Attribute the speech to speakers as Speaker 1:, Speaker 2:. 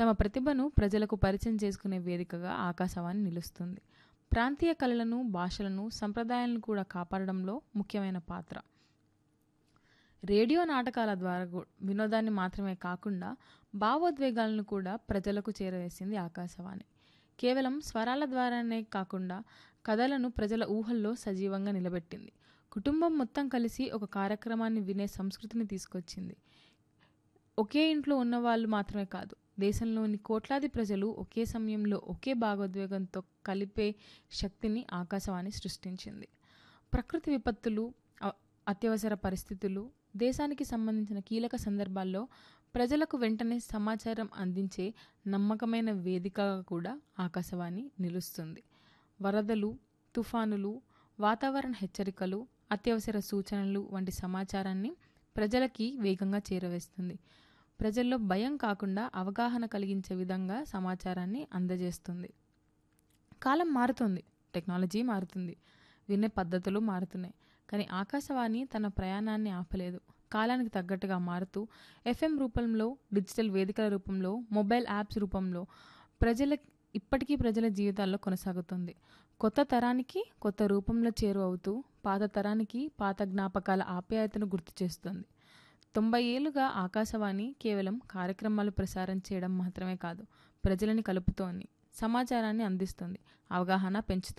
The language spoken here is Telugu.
Speaker 1: తమ ప్రతిభను ప్రజలకు పరిచయం చేసుకునే వేదికగా ఆకాశవాణి నిలుస్తుంది ప్రాంతీయ కళలను భాషలను సంప్రదాయాలను కూడా కాపాడడంలో ముఖ్యమైన పాత్ర రేడియో నాటకాల ద్వారా గు- వినోదాన్ని మాత్రమే కాకుండా భావోద్వేగాలను కూడా ప్రజలకు చేరవేసింది ఆకాశవాణి కేవలం స్వరాల ద్వారానే కాకుండా కథలను ప్రజల ఊహల్లో సజీవంగా నిలబెట్టింది కుటుంబం మొత్తం కలిసి ఒక కార్యక్రమాన్ని వినే సంస్కృతిని తీసుకొచ్చింది ఒకే ఇంట్లో ఉన్న వాళ్ళు మాత్రమే కాదు దేశంలోని కోట్లాది ప్రజలు ఒకే సమయంలో ఒకే భావోద్వేగంతో కలిపే శక్తిని ఆకాశవాణి సృష్టించింది ప్రకృతి విపత్తులు అ- అత్యవసర పరిస్థితులు దేశానికి సంబంధించిన కీలక సందర్భాల్లో ప్రజలకు వెంటనే సమాచారం అందించే నమ్మకమైన వేదికగా కూడా ఆకాశవాణి నిలుస్తుంది వరదలు తుఫానులు వాతావరణ హెచ్చరికలు అత్యవసర సూచనలు వంటి సమాచారాన్ని ప్రజలకి వేగంగా చేరవేస్తుంది ప్రజల్లో భయం కాకుండా అవగాహన కలిగించే విధంగా సమాచారాన్ని అందజేస్తుంది కాలం మారుతుంది టెక్నాలజీ మారుతుంది వినే పద్ధతులు మారుతున్నాయి కానీ ఆకాశవాణి తన ప్రయాణాన్ని ఆపలేదు కాలానికి తగ్గట్టుగా మారుతూ ఎఫ్ఎం రూపంలో డిజిటల్ వేదికల రూపంలో మొబైల్ యాప్స్ రూపంలో ప్రజల ఇప్పటికీ ప్రజల జీవితాల్లో కొనసాగుతుంది కొత్త తరానికి కొత్త రూపంలో చేరువవుతూ పాత తరానికి పాత జ్ఞాపకాల ఆప్యాయతను గుర్తు చేస్తుంది తొంభై ఏళ్ళుగా ఆకాశవాణి కేవలం కార్యక్రమాలు ప్రసారం చేయడం మాత్రమే కాదు ప్రజలని కలుపుతోంది సమాచారాన్ని అందిస్తుంది అవగాహన పెంచుతుంది